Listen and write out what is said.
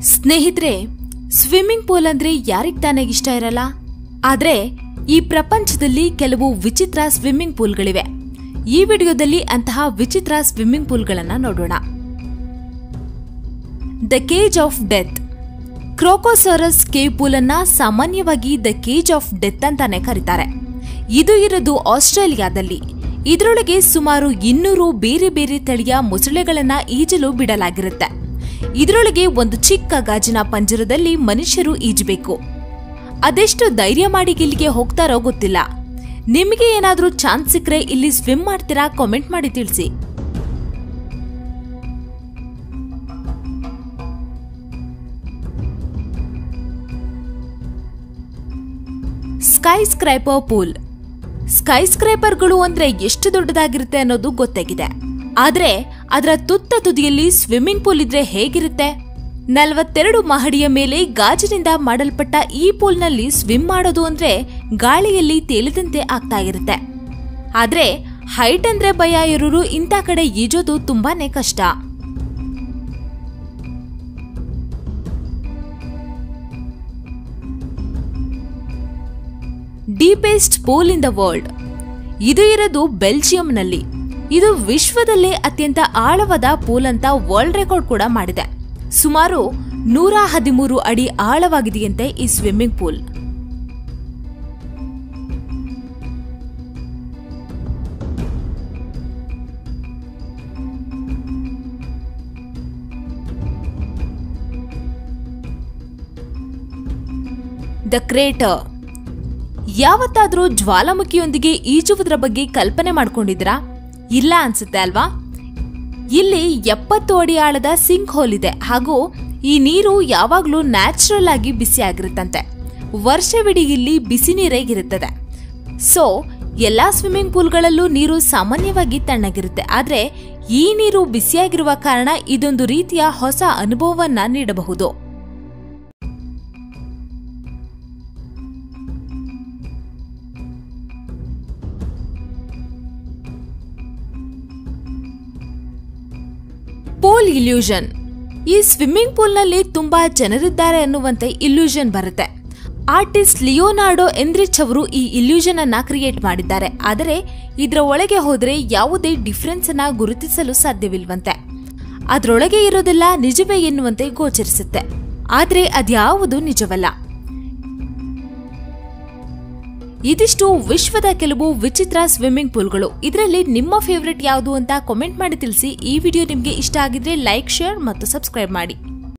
ಸ್ನೇಹಿತರೆ swimming pool ಅಂದ್ರೆ ಯಾರಿಗ್ ತಾನೇ ಇಷ್ಟ ಇರಲ್ಲ ಆದ್ರೆ ಈ ಪ್ರಪಂಚದಲ್ಲಿ ಕೆಲವು ವಿಚಿತ್ರ ಸ್ವಿಮ್ಮಿಂಗ್ ಪೂಲ್ಗಳಿವೆ ಈ ವಿಡಿಯೋದಲ್ಲಿ ಅಂತಹ ವಿಚಿತ್ರ ಸ್ವಿಮ್ಮಿಂಗ್ ಪೂಲ್ಗಳನ್ನ ನೋಡೋಣ the cage of death Crocosaurus cave pool ಅನ್ನ ಸಾಮಾನ್ಯವಾಗಿ ದ ಕೇಜ್ ಆಫ್ ಡೆತ್ ಅಂತಾನೆ ಕರೀತಾರೆ ಇದು ಇರೋದು ಆಸ್ಟ್ರೇಲಿಯಾದಲ್ಲಿ ಇದರೊಳಗೆ ಸುಮಾರು ಇನ್ನೂರು ಬೇರೆ ಬೇರೆ ತಳಿಯ ಮೊಸಳೆಗಳನ್ನ ಈಜಲು ಬಿಡಲಾಗಿರುತ್ತೆ ಇದರೊಳಗೆ ಒಂದು ಚಿಕ್ಕ ಗಾಜಿನ ಪಂಜರದಲ್ಲಿ ಮನುಷ್ಯರು ಈಜಬೇಕು ಅದೆಷ್ಟು ಧೈರ್ಯ ಮಾಡಿ ಇಲ್ಲಿಗೆ ಹೋಗ್ತಾರೋ ಗೊತ್ತಿಲ್ಲ ನಿಮಗೆ ಏನಾದ್ರೂ ಚಾನ್ಸ್ ಸಿಕ್ಕರೆ ಇಲ್ಲಿ ಸ್ವಿಮ್ ಮಾಡ್ತೀರಾ ಕಾಮೆಂಟ್ ಮಾಡಿ ತಿಳಿಸಿ ಸ್ಕೈ ಸ್ಕ್ರೈಪರ್ ಪೂಲ್ ಸ್ಕೈ ಸ್ಕ್ರೈಪರ್ಗಳು ಅಂದ್ರೆ ಎಷ್ಟು ದೊಡ್ಡದಾಗಿರುತ್ತೆ ಅನ್ನೋದು ಗೊತ್ತಾಗಿದೆ ಆದ್ರೆ ಅದರ ತುತ್ತ ತುದಿಯಲ್ಲಿ ಸ್ವಿಮ್ಮಿಂಗ್ ಪೂಲ್ ಇದ್ರೆ ಹೇಗಿರುತ್ತೆ ನಲವತ್ತೆರಡು ಮಹಡಿಯ ಮೇಲೆ ಗಾಜಿನಿಂದ ಮಾಡಲ್ಪಟ್ಟ ಈ ಪೂಲ್ನಲ್ಲಿ ಸ್ವಿಮ್ ಮಾಡೋದು ಅಂದ್ರೆ ಗಾಳಿಯಲ್ಲಿ ತೇಲಿದಂತೆ ಆಗ್ತಾ ಇರುತ್ತೆ ಆದ್ರೆ ಹೈಟ್ ಅಂದ್ರೆ ಭಯ ಇರೋರು ಇಂಥ ಕಡೆ ಈಜೋದು ತುಂಬಾನೇ ಕಷ್ಟ deepest pool in the world ಇದು ಇರೋದು ಬೆಲ್ಜಿಯಂನಲ್ಲಿ ಇದು ವಿಶ್ವದಲ್ಲೇ ಅತ್ಯಂತ ಆಳವಾದ ಪೂಲ್ ಅಂತ ವರ್ಲ್ಡ್ ರೆಕಾರ್ಡ್ ಕೂಡ ಮಾಡಿದೆ ಸುಮಾರು ನೂರ ಹದಿಮೂರು ಅಡಿ ಆಳವಾಗಿದೆಯಂತೆ ಈ ಸ್ವಿಮ್ಮಿಂಗ್ ಪೂಲ್ ದ ಕ್ರೇಟರ್ ಯಾವತ್ತಾದ್ರೂ ಜ್ವಾಲಾಮುಖಿಯೊಂದಿಗೆ ಈಜುವುದರ ಬಗ್ಗೆ ಕಲ್ಪನೆ ಮಾಡ್ಕೊಂಡಿದ್ರಾ ಇಲ್ಲ ಅನ್ಸುತ್ತೆ ಅಲ್ವಾ ಇಲ್ಲಿ ಎಪ್ಪತ್ತು ಅಡಿ ಆಳದ ಸಿಂಕ್ ಹೋಲ್ ಇದೆ ಹಾಗೂ ಈ ನೀರು ಯಾವಾಗಲೂ ನ್ಯಾಚುರಲ್ ಆಗಿ ಬಿಸಿ ಆಗಿರುತ್ತಂತೆ ವರ್ಷವಿಡೀ ಇಲ್ಲಿ ಬಿಸಿ ನೀರೇ ಇರುತ್ತದೆ ಸೊ ಎಲ್ಲಾ ಸ್ವಿಮ್ಮಿಂಗ್ ಪೂಲ್ಗಳಲ್ಲೂ ನೀರು ಸಾಮಾನ್ಯವಾಗಿ ತಣ್ಣಗಿರುತ್ತೆ ಆದ್ರೆ ಈ ನೀರು ಬಿಸಿಯಾಗಿರುವ ಕಾರಣ ಇದೊಂದು ರೀತಿಯ ಹೊಸ ಅನುಭವವನ್ನ ನೀಡಬಹುದು ಪೂಲ್ ಇಲ್ಯೂಷನ್ ಈ ಸ್ವಿಮ್ಮಿಂಗ್ ಪೂಲ್ನಲ್ಲಿ ತುಂಬಾ ಜನರಿದ್ದಾರೆ ಅನ್ನುವಂತೆ ಇಲ್ಯೂಷನ್ ಬರುತ್ತೆ ಆರ್ಟಿಸ್ಟ್ ಲಿಯೋನಾರ್ಡೋ ಎಂದ್ರಿಚ್ ಅವರು ಈ ಇಲ್ಯೂಷನ್ ಅನ್ನ ಕ್ರಿಯೇಟ್ ಮಾಡಿದ್ದಾರೆ ಆದರೆ ಇದರ ಒಳಗೆ ಹೋದ್ರೆ ಯಾವುದೇ ಡಿಫ್ರೆನ್ಸ್ ಅನ್ನ ಗುರುತಿಸಲು ಸಾಧ್ಯವಿಲ್ವಂತೆ ಅದರೊಳಗೆ ಇರೋದೆಲ್ಲ ನಿಜವೇ ಎನ್ನುವಂತೆ ಗೋಚರಿಸುತ್ತೆ ಆದ್ರೆ ಅದ್ಯಾವುದು ನಿಜವಲ್ಲ ಇದಿಷ್ಟು ವಿಶ್ವದ ಕೆಲವು ವಿಚಿತ್ರ ಸ್ವಿಮ್ಮಿಂಗ್ ಪೂಲ್ಗಳು ಇದರಲ್ಲಿ ನಿಮ್ಮ ಫೇವರೆಟ್ ಯಾವುದು ಅಂತ ಕಾಮೆಂಟ್ ಮಾಡಿ ತಿಳಿಸಿ ಈ ವಿಡಿಯೋ ನಿಮಗೆ ಇಷ್ಟ ಆಗಿದ್ರೆ ಲೈಕ್ ಶೇರ್ ಮತ್ತು ಸಬ್ಸ್ಕ್ರೈಬ್ ಮಾಡಿ